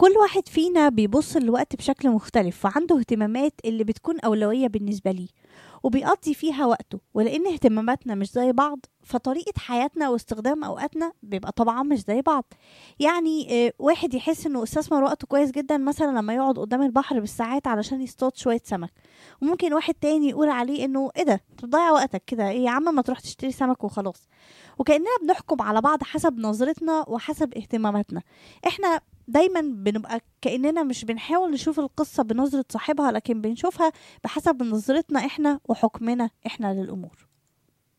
كل واحد فينا بيبص للوقت بشكل مختلف وعنده اهتمامات اللي بتكون أولوية بالنسبة ليه وبيقضي فيها وقته ولأن اهتماماتنا مش زي بعض فطريقة حياتنا واستخدام أوقاتنا بيبقى طبعا مش زي بعض يعني آه، واحد يحس انه استثمر وقته كويس جدا مثلا لما يقعد قدام البحر بالساعات علشان يصطاد شوية سمك وممكن واحد تاني يقول عليه انه ايه ده انت بتضيع وقتك كده ايه يا عم ما تروح تشتري سمك وخلاص وكأننا بنحكم على بعض حسب نظرتنا وحسب اهتماماتنا احنا دايما بنبقى كأننا مش بنحاول نشوف القصة بنظرة صاحبها لكن بنشوفها بحسب نظرتنا احنا وحكمنا احنا للأمور